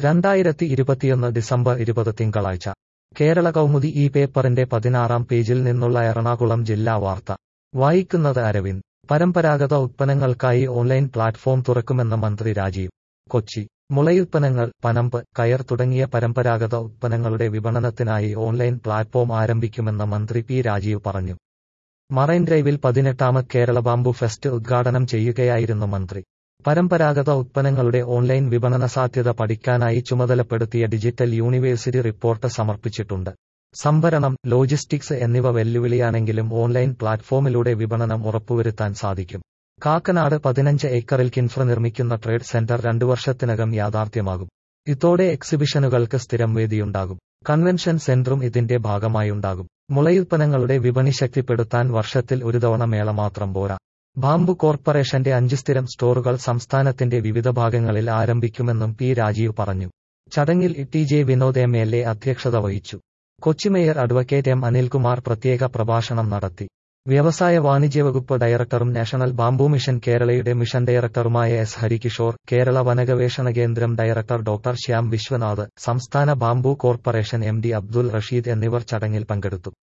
രണ്ടായിരത്തി ഇരുപത്തിയൊന്ന് ഡിസംബർ ഇരുപത് തിങ്കളാഴ്ച കേരള കൗമുദി ഈ പേപ്പറിന്റെ പതിനാറാം പേജിൽ നിന്നുള്ള എറണാകുളം ജില്ലാ വാർത്ത വായിക്കുന്നത് അരവിന്ദ് പരമ്പരാഗത ഉത്പന്നങ്ങൾക്കായി ഓൺലൈൻ പ്ലാറ്റ്ഫോം തുറക്കുമെന്ന് മന്ത്രി രാജീവ് കൊച്ചി മുളയുത്പന്നങ്ങൾ പനമ്പ് കയർ തുടങ്ങിയ പരമ്പരാഗത ഉത്പന്നങ്ങളുടെ വിപണനത്തിനായി ഓൺലൈൻ പ്ലാറ്റ്ഫോം ആരംഭിക്കുമെന്ന് മന്ത്രി പി രാജീവ് പറഞ്ഞു മറൈൻ ഡ്രൈവിൽ പതിനെട്ടാമത് കേരള ബാംബു ഫെസ്റ്റ് ഉദ്ഘാടനം ചെയ്യുകയായിരുന്നു മന്ത്രി പരമ്പരാഗത ഉത്പന്നങ്ങളുടെ ഓൺലൈൻ വിപണന സാധ്യത പഠിക്കാനായി ചുമതലപ്പെടുത്തിയ ഡിജിറ്റൽ യൂണിവേഴ്സിറ്റി റിപ്പോർട്ട് സമർപ്പിച്ചിട്ടുണ്ട് സംഭരണം ലോജിസ്റ്റിക്സ് എന്നിവ വെല്ലുവിളിയാണെങ്കിലും ഓൺലൈൻ പ്ലാറ്റ്ഫോമിലൂടെ വിപണനം ഉറപ്പുവരുത്താൻ സാധിക്കും കാക്കനാട് പതിനഞ്ച് ഏക്കറിൽ കിൻഫ്ര നിർമ്മിക്കുന്ന ട്രേഡ് സെന്റർ രണ്ടു വർഷത്തിനകം യാഥാർത്ഥ്യമാകും ഇതോടെ എക്സിബിഷനുകൾക്ക് സ്ഥിരം വേദിയുണ്ടാകും കൺവെൻഷൻ സെന്ററും ഇതിന്റെ ഭാഗമായുണ്ടാകും മുളയുത്പന്നങ്ങളുടെ വിപണി ശക്തിപ്പെടുത്താൻ വർഷത്തിൽ ഒരു തവണ മേള മാത്രം പോരാ ബാംബു കോർപ്പറേഷന്റെ അഞ്ച് സ്ഥിരം സ്റ്റോറുകൾ സംസ്ഥാനത്തിന്റെ വിവിധ ഭാഗങ്ങളിൽ ആരംഭിക്കുമെന്നും പി രാജീവ് പറഞ്ഞു ചടങ്ങിൽ T J Vinod M L A അധ്യക്ഷത വഹിച്ചു Kochi mayor advocate M Anilkumar പ്രത്യേക പ്രഭാഷണം നടത്തി വ്യവസായ വാണിജ്യ വകുപ്പ് ഡയറക്ടറും നാഷണൽ ബാംബു മിഷൻ കേരളയുടെ മിഷൻ ഡയറക്ടറുമായ എസ് ഹരികിഷോർ കേരള വനഗവേഷണ കേന്ദ്രം ഡയറക്ടർ ഡോക്ടർ ശ്യാം വിശ്വനാഥ് സംസ്ഥാന bamboo corporation M D Abdul Rasheed എന്നിവർ ചടങ്ങിൽ പങ്കെടുത്തു